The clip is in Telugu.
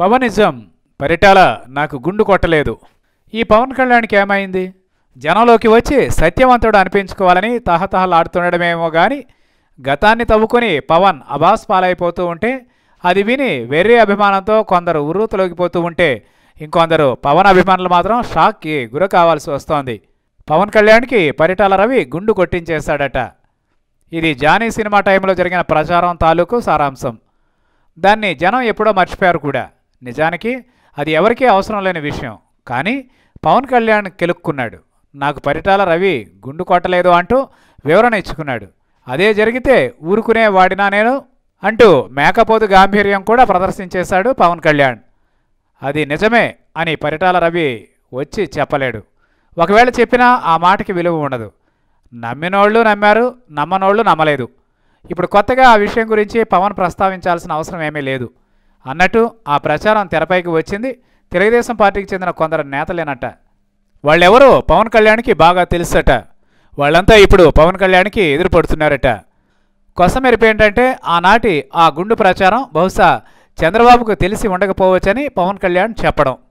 పవనిజం పరిటాల నాకు గుండు కొట్టలేదు ఈ పవన్ కళ్యాణ్కి ఏమైంది జనంలోకి వచ్చి సత్యవంతుడు అనిపించుకోవాలని తహతహలాడుతుండడమేమో గాని గతాన్ని తవ్వుకొని పవన్ అబాస్ పాలైపోతూ ఉంటే అది విని వెర్రి అభిమానంతో కొందరు ఉర్రూతలోకిపోతూ ఉంటే ఇంకొందరు పవన్ అభిమానులు మాత్రం షాక్కి గురి కావాల్సి వస్తోంది పవన్ కళ్యాణ్కి పరిటాల రవి గుండు కొట్టించేశాడట ఇది జానీ సినిమా టైంలో జరిగిన ప్రచారం తాలూకు సారాంశం దాన్ని జనం ఎప్పుడో మర్చిపోయారు కూడా నిజానికి అది ఎవరికీ అవసరం లేని విషయం కానీ పవన్ కళ్యాణ్ కెలుక్కున్నాడు నాకు పరిటాల రవి గుండు కొట్టలేదు అంటూ వివరణ ఇచ్చుకున్నాడు అదే జరిగితే ఊరుకునే వాడినా నేను అంటూ మేకపోతు గాంభీర్యం కూడా ప్రదర్శించేశాడు పవన్ కళ్యాణ్ అది నిజమే అని పరిటాల రవి వచ్చి చెప్పలేడు ఒకవేళ చెప్పినా ఆ మాటకి విలువ ఉండదు నమ్మినోళ్ళు నమ్మారు నమ్మనోళ్ళు నమ్మలేదు ఇప్పుడు కొత్తగా ఆ విషయం గురించి పవన్ ప్రస్తావించాల్సిన అవసరం ఏమీ లేదు అన్నట్టు ఆ ప్రచారం తెరపైకి వచ్చింది తెలుగుదేశం పార్టీకి చెందిన కొందరు నేతలేనట వాళ్ళెవరో పవన్ కళ్యాణ్కి బాగా తెలుసట వాళ్ళంతా ఇప్పుడు పవన్ కళ్యాణ్కి ఎదురుపడుతున్నారట కొసమెరిపి ఏంటంటే ఆనాటి ఆ గుండు ప్రచారం బహుశా చంద్రబాబుకు తెలిసి ఉండకపోవచ్చని పవన్ కళ్యాణ్ చెప్పడం